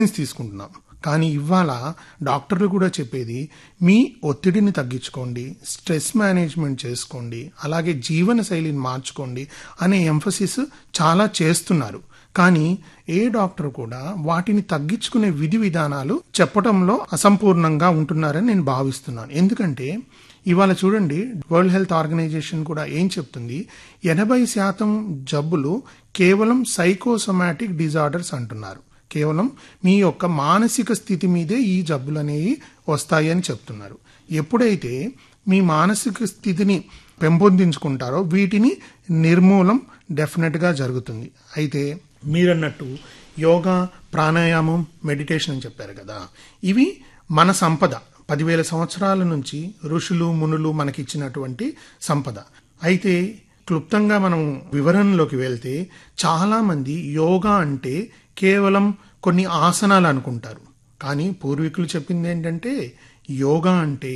తీసుకుంటున్నాం కానీ ఇవాళ డాక్టర్లు కూడా చెప్పేది మీ ఒత్తిడిని తగ్గించుకోండి స్ట్రెస్ మేనేజ్మెంట్ చేసుకోండి అలాగే జీవన శైలిని మార్చుకోండి అనే ఎంఫసిస్ చాలా చేస్తున్నారు కానీ ఏ డాక్టర్ కూడా వాటిని తగ్గించుకునే విధి విధానాలు చెప్పడంలో అసంపూర్ణంగా ఉంటున్నారని నేను భావిస్తున్నాను ఎందుకంటే ఇవాళ చూడండి వరల్డ్ హెల్త్ ఆర్గనైజేషన్ కూడా ఏం చెప్తుంది ఎనభై శాతం జబ్బులు కేవలం సైకోసొమాటిక్ డిజార్డర్స్ అంటున్నారు కేవలం మీ యొక్క మానసిక స్థితి మీదే ఈ జబ్బులు అనేవి వస్తాయి అని చెప్తున్నారు ఎప్పుడైతే మీ మానసిక స్థితిని పెంపొందించుకుంటారో వీటిని నిర్మూలం డెఫినెట్గా జరుగుతుంది అయితే మీరన్నట్టు యోగా ప్రాణాయామం మెడిటేషన్ అని చెప్పారు కదా ఇవి మన సంపద పదివేల సంవత్సరాల నుంచి ఋషులు మునులు మనకిచ్చినటువంటి సంపద అయితే క్లుప్తంగా మనం వివరణలోకి వెళ్తే చాలా మంది యోగా అంటే కేవలం కొన్ని ఆసనాలు అనుకుంటారు కానీ పూర్వీకులు చెప్పింది ఏంటంటే యోగా అంటే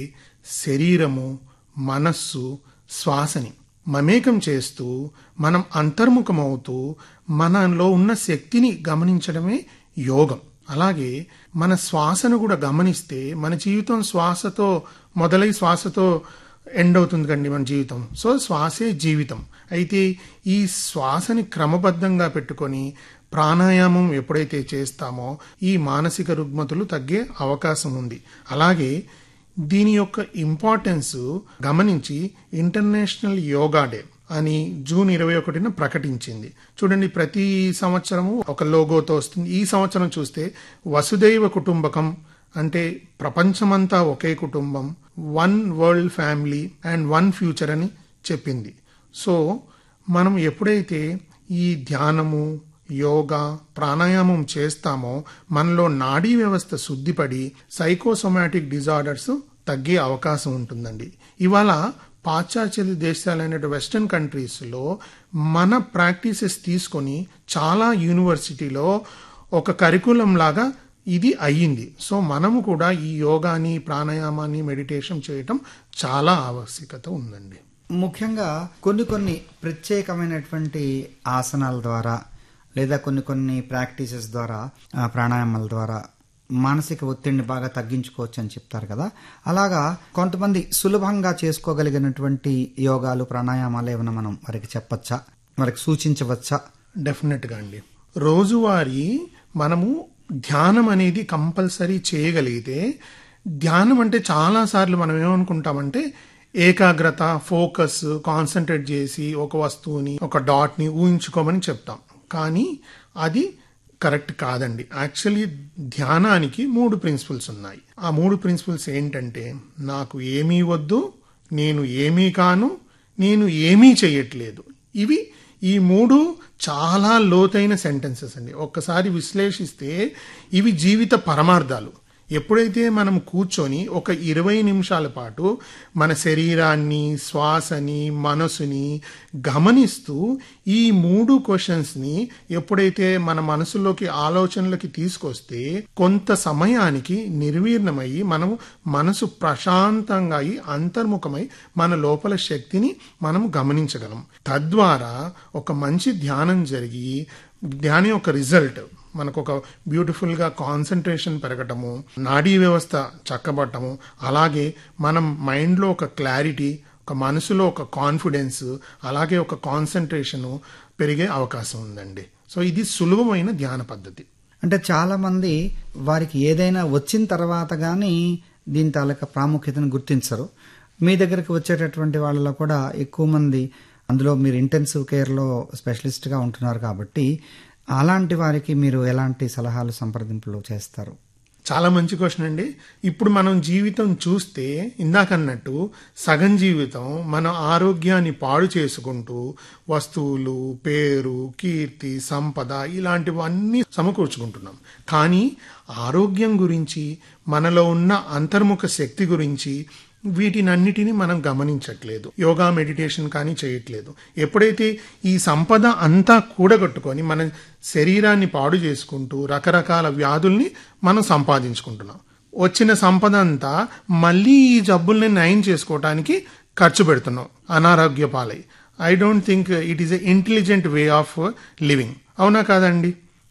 శరీరము మనస్సు శ్వాసని మమేకం చేస్తూ మనం అంతర్ముఖమవుతూ మనలో ఉన్న శక్తిని గమనించడమే యోగం అలాగే మన శ్వాసను కూడా గమనిస్తే మన జీవితం శ్వాసతో మొదలై శ్వాసతో ఎండ్ అవుతుంది కండి మన జీవితం సో శ్వాసే జీవితం అయితే ఈ శ్వాసని క్రమబద్ధంగా పెట్టుకొని ప్రాణాయామం ఎప్పుడైతే చేస్తామో ఈ మానసిక రుగ్మతులు తగ్గే అవకాశం ఉంది అలాగే దీని యొక్క ఇంపార్టెన్స్ గమనించి ఇంటర్నేషనల్ యోగా డే అని జూన్ ఇరవై ఒకటిన ప్రకటించింది చూడండి ప్రతి సంవత్సరము ఒక లోగోతో వస్తుంది ఈ సంవత్సరం చూస్తే వసుదైవ కుటుంబకం అంటే ప్రపంచమంతా ఒకే కుటుంబం one world family and one future అని చెప్పింది సో మనం ఎప్పుడైతే ఈ ధ్యానము యోగా ప్రాణాయామం చేస్తామో మనలో నాడీ వ్యవస్థ శుద్ధిపడి సైకోసొమాటిక్ డిజార్డర్స్ తగ్గే అవకాశం ఉంటుందండి ఇవాళ పాశ్చాత్య దేశాలైన వెస్టర్న్ కంట్రీస్లో మన ప్రాక్టీసెస్ తీసుకొని చాలా యూనివర్సిటీలో ఒక కరికులం లాగా ఇది అయ్యింది సో మనము కూడా ఈ యోగాని ప్రాణాయామాన్ని మెడిటేషన్ చేయటం చాలా ఆవశ్యకత ఉందండి ముఖ్యంగా కొన్ని కొన్ని ప్రత్యేకమైనటువంటి ఆసనాల ద్వారా లేదా కొన్ని కొన్ని ప్రాక్టీసెస్ ద్వారా ఆ, ప్రాణాయామాల ద్వారా మానసిక ఒత్తిడిని బాగా తగ్గించుకోవచ్చు అని చెప్తారు కదా అలాగా కొంతమంది సులభంగా చేసుకోగలిగినటువంటి యోగాలు ప్రాణాయామాలు ఏమైనా మనం వారికి చెప్పచ్చా వారికి సూచించవచ్చా డెఫినెట్గా అండి రోజువారీ మనము ధ్యానం అనేది కంపల్సరీ చేయగలిగితే ధ్యానం అంటే చాలాసార్లు మనం ఏమనుకుంటామంటే ఏకాగ్రత ఫోకస్ కాన్సన్ట్రేట్ చేసి ఒక వస్తువుని ఒక డాట్ని ఊహించుకోమని చెప్తాం కానీ అది కరెక్ట్ కాదండి యాక్చువల్లీ ధ్యానానికి మూడు ప్రిన్సిపల్స్ ఉన్నాయి ఆ మూడు ప్రిన్సిపల్స్ ఏంటంటే నాకు ఏమీ వద్దు నేను ఏమీ కాను నేను ఏమీ చెయ్యట్లేదు ఇవి ఈ మూడు చాలా లోతైన సెంటెన్సెస్ అండి ఒక్కసారి విశ్లేషిస్తే ఇవి జీవిత పరమార్థాలు ఎప్పుడైతే మనం కూర్చొని ఒక ఇరవై నిమిషాల పాటు మన శరీరాన్ని శ్వాసని మనసుని గమనిస్తూ ఈ మూడు క్వశ్చన్స్ని ఎప్పుడైతే మన మనసులోకి ఆలోచనలకి తీసుకొస్తే కొంత సమయానికి నిర్వీర్ణమయ్యి మనం మనసు ప్రశాంతంగా అయి అంతర్ముఖమై మన లోపల శక్తిని మనం గమనించగలం తద్వారా ఒక మంచి ధ్యానం జరిగి ధ్యానం యొక్క రిజల్ట్ మనకు ఒక బ్యూటిఫుల్ గా కాన్సన్ట్రేషన్ పెరగటము నాడీ వ్యవస్థ చక్కబడటము అలాగే మనం మైండ్ లో ఒక క్లారిటీ ఒక మనసులో ఒక కాన్ఫిడెన్స్ అలాగే ఒక కాన్సన్ట్రేషన్ పెరిగే అవకాశం ఉందండి సో ఇది సులభమైన ధ్యాన పద్ధతి అంటే చాలా మంది వారికి ఏదైనా వచ్చిన తర్వాత కానీ దీని తాలూకా ప్రాముఖ్యతను గుర్తించరు మీ దగ్గరికి వచ్చేటటువంటి వాళ్ళలో కూడా ఎక్కువ మంది అందులో మీరు ఇంటెన్సివ్ కేర్లో స్పెషలిస్ట్గా ఉంటున్నారు కాబట్టి అలాంటి వారికి మీరు ఎలాంటి సలహాలు సంప్రదింపులు చేస్తారు చాలా మంచి క్వశ్చన్ అండి ఇప్పుడు మనం జీవితం చూస్తే ఇందాకన్నట్టు సగం జీవితం మన ఆరోగ్యాన్ని పాడు చేసుకుంటూ వస్తువులు పేరు కీర్తి సంపద ఇలాంటివన్నీ సమకూర్చుకుంటున్నాం కానీ ఆరోగ్యం గురించి మనలో ఉన్న అంతర్ముఖ శక్తి గురించి వీటినన్నిటిని మనం గమనించట్లేదు యోగా మెడిటేషన్ కానీ చేయట్లేదు ఎప్పుడైతే ఈ సంపద అంతా కూడగట్టుకొని మన శరీరాన్ని పాడు చేసుకుంటూ రకరకాల వ్యాధుల్ని మనం సంపాదించుకుంటున్నాం వచ్చిన సంపద అంతా మళ్ళీ ఈ జబ్బుల్ని నయం చేసుకోవటానికి ఖర్చు పెడుతున్నాం అనారోగ్య పాలై I don't think it is a intelligent way of living అవునా కాదండి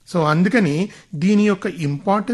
సో అందుకని దీని యొక్క ఇంపార్టెన్స్